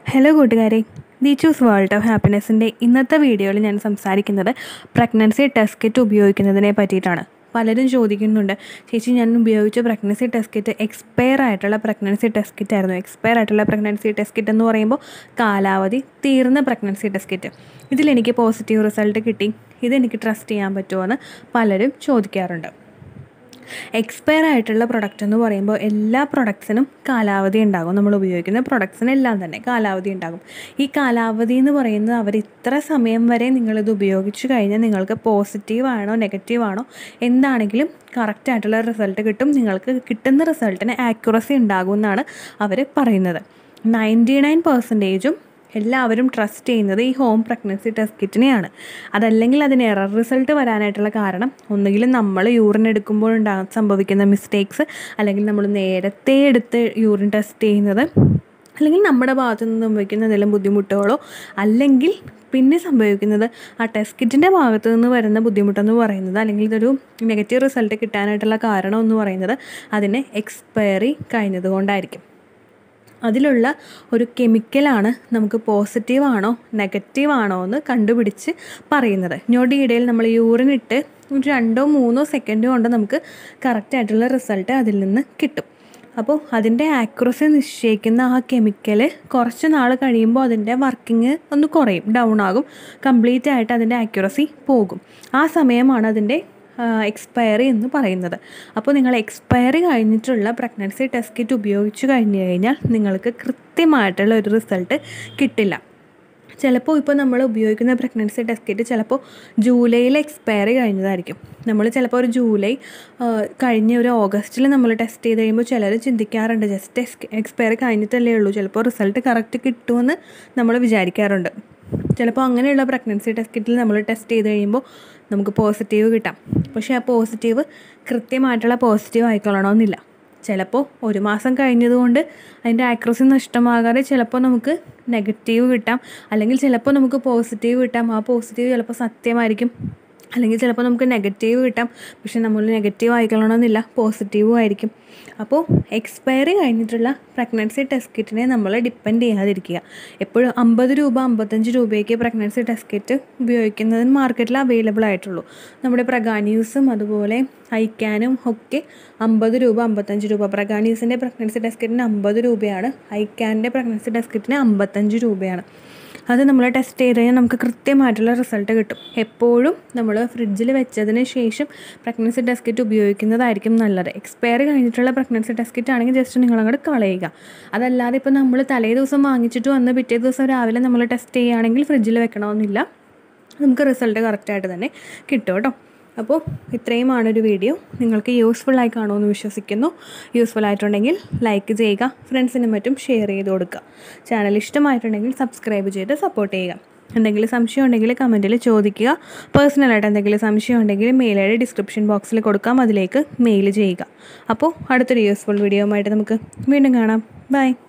hello കൂട്ടുകാരെ the choose world of ഹാപ്പിനെസ്സിൻ്റെ ഇന്നത്തെ വീഡിയോയിൽ ഞാൻ സംസാരിക്കുന്നത് പ്രഗ്നൻസി ടെസ്റ്റ് കിറ്റ് ഉപയോഗിക്കുന്നതിനെ പറ്റിയിട്ടാണ് പലരും ചോദിക്കുന്നുണ്ട് ചേച്ചി ഞാൻ ഉപയോഗിച്ച പ്രഗ്നൻസി ടെസ്റ്റ് കിറ്റ് എക്സ്പയർ ആയിട്ടുള്ള പ്രഗ്നൻസി ടെസ്റ്റ് കിറ്റ് ആയിരുന്നു എക്സ്പയർ ആയിട്ടുള്ള പ്രഗ്നൻസി ടെസ്റ്റ് കിറ്റ് എന്ന് പറയുമ്പോൾ കാലാവധി തീർന്ന പ്രഗ്നൻസി ടെസ്റ്റ് കിറ്റ് ഇതിലെനിക്ക് പോസിറ്റീവ് റിസൾട്ട് കിട്ടി ഇതെനിക്ക് ട്രസ്റ്റ് ചെയ്യാൻ പറ്റുമോ എന്ന് പലരും ചോദിക്കാറുണ്ട് എക്സ്പയർ ആയിട്ടുള്ള പ്രൊഡക്റ്റ് എന്ന് പറയുമ്പോൾ എല്ലാ പ്രൊഡക്ട്സിനും കാലാവധി ഉണ്ടാകും നമ്മൾ ഉപയോഗിക്കുന്ന പ്രൊഡക്ട്സിനെല്ലാം തന്നെ കാലാവധി ഉണ്ടാകും ഈ കാലാവധി എന്ന് പറയുന്നത് അവർ ഇത്ര സമയം വരെ നിങ്ങളിത് ഉപയോഗിച്ച് കഴിഞ്ഞാൽ നിങ്ങൾക്ക് പോസിറ്റീവ് ആണോ നെഗറ്റീവ് ആണോ എന്താണെങ്കിലും കറക്റ്റ് ആയിട്ടുള്ള റിസൾട്ട് കിട്ടും നിങ്ങൾക്ക് കിട്ടുന്ന റിസൾട്ടിന് ആക്യുറസി ഉണ്ടാകും എന്നാണ് അവർ പറയുന്നത് നയൻറ്റി നയൻ പെർസെൻറ്റേജും എല്ലാവരും ട്രസ്റ്റ് ചെയ്യുന്നത് ഈ ഹോം പ്രഗ്നൻസി ടെസ്റ്റ് കിറ്റിനെയാണ് അതല്ലെങ്കിൽ അതിന് എറർ റിസൾട്ട് വരാനായിട്ടുള്ള കാരണം ഒന്നുകിൽ നമ്മൾ യൂറിൻ എടുക്കുമ്പോൾ ഉണ്ടാകാൻ സംഭവിക്കുന്ന മിസ്റ്റേക്സ് അല്ലെങ്കിൽ നമ്മൾ നേരത്തെ എടുത്ത് യൂറിൻ ടെസ്റ്റ് ചെയ്യുന്നത് അല്ലെങ്കിൽ നമ്മുടെ ഭാഗത്തു നിന്ന് സംഭവിക്കുന്ന എന്തെങ്കിലും ബുദ്ധിമുട്ടുകളോ അല്ലെങ്കിൽ പിന്നെ സംഭവിക്കുന്നത് ആ ടെസ്റ്റ് കിറ്റിൻ്റെ ഭാഗത്തു നിന്ന് വരുന്ന ബുദ്ധിമുട്ടെന്ന് പറയുന്നത് അല്ലെങ്കിൽ ഇതൊരു നെഗറ്റീവ് റിസൾട്ട് കിട്ടാനായിട്ടുള്ള കാരണം എന്ന് പറയുന്നത് അതിന് എക്സ്പയറി കഴിഞ്ഞത് കൊണ്ടായിരിക്കും അതിലുള്ള ഒരു കെമിക്കലാണ് നമുക്ക് പോസിറ്റീവ് ആണോ നെഗറ്റീവ് ആണോ എന്ന് കണ്ടുപിടിച്ച് പറയുന്നത് ഞൊടിയിടയിൽ നമ്മൾ യൂറിൻ ഇട്ട് ഒരു രണ്ടോ മൂന്നോ സെക്കൻഡ് കൊണ്ട് നമുക്ക് കറക്റ്റായിട്ടുള്ള റിസൾട്ട് അതിൽ നിന്ന് കിട്ടും അപ്പോൾ അതിൻ്റെ ആക്യുറസി നിശ്ചയിക്കുന്ന ആ കെമിക്കൽ കുറച്ച് നാൾ കഴിയുമ്പോൾ അതിൻ്റെ വർക്കിംഗ് ഒന്ന് കുറയും ഡൗൺ ആകും കംപ്ലീറ്റ് ആയിട്ട് അതിൻ്റെ ആക്യുറസി പോകും ആ സമയമാണ് അതിൻ്റെ എക്സ്പയറി എന്ന് പറയുന്നത് അപ്പോൾ നിങ്ങൾ എക്സ്പയറി കഴിഞ്ഞിട്ടുള്ള പ്രഗ്നൻസി ടെസ്റ്റ് കിറ്റ് ഉപയോഗിച്ച് കഴിഞ്ഞ് കഴിഞ്ഞാൽ നിങ്ങൾക്ക് കൃത്യമായിട്ടുള്ള ഒരു റിസൾട്ട് കിട്ടില്ല ചിലപ്പോൾ ഇപ്പോൾ നമ്മൾ ഉപയോഗിക്കുന്ന പ്രഗ്നൻസി ടെസ്റ്റ് കിറ്റ് ചിലപ്പോൾ ജൂലൈയിൽ എക്സ്പയറി കഴിഞ്ഞതായിരിക്കും നമ്മൾ ചിലപ്പോൾ ഒരു ജൂലൈ കഴിഞ്ഞ ഒരു ഓഗസ്റ്റിൽ നമ്മൾ ടെസ്റ്റ് ചെയ്ത് കഴിയുമ്പോൾ ചിലർ ചിന്തിക്കാറുണ്ട് ജസ്റ്റ് എക്സ്പയറി കഴിഞ്ഞിട്ടല്ലേ ഉള്ളൂ ചിലപ്പോൾ റിസൾട്ട് കറക്റ്റ് കിട്ടുമെന്ന് നമ്മൾ വിചാരിക്കാറുണ്ട് ചിലപ്പോൾ അങ്ങനെയുള്ള പ്രഗ്നൻസി ടെസ്റ്റ് കിറ്റിൽ നമ്മൾ ടെസ്റ്റ് ചെയ്ത് കഴിയുമ്പോൾ നമുക്ക് പോസിറ്റീവ് കിട്ടാം പക്ഷേ ആ പോസിറ്റീവ് കൃത്യമായിട്ടുള്ള പോസിറ്റീവ് ആയിക്കൊള്ളണമെന്നില്ല ചിലപ്പോൾ ഒരു മാസം കഴിഞ്ഞതുകൊണ്ട് അതിൻ്റെ ആക്യുറസി നഷ്ടമാകാതെ ചിലപ്പോൾ നമുക്ക് നെഗറ്റീവ് കിട്ടാം അല്ലെങ്കിൽ ചിലപ്പോൾ നമുക്ക് പോസിറ്റീവ് കിട്ടാം ആ പോസിറ്റീവ് ചിലപ്പോൾ സത്യമായിരിക്കും അല്ലെങ്കിൽ ചിലപ്പോൾ നമുക്ക് നെഗറ്റീവ് കിട്ടാം പക്ഷെ നമ്മൾ നെഗറ്റീവ് ആയിക്കൊള്ളണമെന്നില്ല പോസിറ്റീവും ആയിരിക്കും അപ്പോൾ എക്സ്പയറി കഴിഞ്ഞിട്ടുള്ള പ്രഗ്നൻസി ടെസ്റ്റ് കിറ്റിനെ നമ്മൾ ഡിപ്പെൻഡ് ചെയ്യാതിരിക്കുക എപ്പോഴും അമ്പത് രൂപ അമ്പത്തഞ്ച് രൂപയ്ക്ക് പ്രഗ്നൻസി ടെസ്റ്റ് കിറ്റ് ഉപയോഗിക്കുന്നതിന് മാർക്കറ്റിൽ അവൈലബിൾ ആയിട്ടുള്ളൂ നമ്മുടെ പ്രഗാന്യൂസും അതുപോലെ ഐക്കാനും ഒക്കെ അമ്പത് രൂപ അമ്പത്തഞ്ച് രൂപ പ്രഗാന്യൂസിൻ്റെ പ്രഗ്നൻസി ടെസ്റ്റ് കിറ്റിന് അമ്പത് രൂപയാണ് ഐക്കാൻ്റെ പ്രഗ്നൻസി ടെസ്റ്റ് കിറ്റിന് അമ്പത്തഞ്ച് രൂപയാണ് അത് നമ്മൾ ടെസ്റ്റ് ചെയ്ത് കഴിഞ്ഞാൽ നമുക്ക് കൃത്യമായിട്ടുള്ള റിസൾട്ട് കിട്ടും എപ്പോഴും നമ്മൾ ഫ്രിഡ്ജിൽ വെച്ചതിന് ശേഷം പ്രഗ്നൻസി ടെസ്റ്റ് കിറ്റ് ഉപയോഗിക്കുന്നതായിരിക്കും നല്ലത് എക്സ്പയറി കഴിഞ്ഞിട്ടുള്ള പ്രഗ്നൻസി ടെസ്റ്റ് കിറ്റ് ആണെങ്കിൽ ജസ്റ്റ് നിങ്ങൾ അങ്ങോട്ട് കളയുക അതല്ലാതെ ഇപ്പോൾ നമ്മൾ തലേ ദിവസം വാങ്ങിച്ചിട്ട് വന്ന് പിറ്റേ ദിവസം രാവിലെ നമ്മൾ ടെസ്റ്റ് ചെയ്യുകയാണെങ്കിൽ ഫ്രിഡ്ജിൽ വെക്കണമെന്നില്ല നമുക്ക് റിസൾട്ട് കറക്റ്റായിട്ട് തന്നെ കിട്ടും കേട്ടോ അപ്പോൾ ഇത്രയുമാണ് ഒരു വീഡിയോ നിങ്ങൾക്ക് യൂസ്ഫുൾ ആയി കാണുമെന്ന് വിശ്വസിക്കുന്നു യൂസ്ഫുൾ ആയിട്ടുണ്ടെങ്കിൽ ലൈക്ക് ചെയ്യുക ഫ്രണ്ട്സിനും മറ്റും ഷെയർ ചെയ്ത് കൊടുക്കുക ചാനൽ ഇഷ്ടമായിട്ടുണ്ടെങ്കിൽ സബ്സ്ക്രൈബ് ചെയ്ത് സപ്പോർട്ട് ചെയ്യുക എന്തെങ്കിലും സംശയം ഉണ്ടെങ്കിൽ കമൻറ്റിൽ ചോദിക്കുക പേഴ്സണലായിട്ട് എന്തെങ്കിലും സംശയം ഉണ്ടെങ്കിൽ മെയിൽ ഐ ഡി ഡിസ്ക്രിപ്ഷൻ ബോക്സിൽ കൊടുക്കാം അതിലേക്ക് മെയിൽ ചെയ്യുക അപ്പോൾ അടുത്തൊരു യൂസ്ഫുൾ വീഡിയോ ആയിട്ട് നമുക്ക് വീണ്ടും കാണാം ബൈ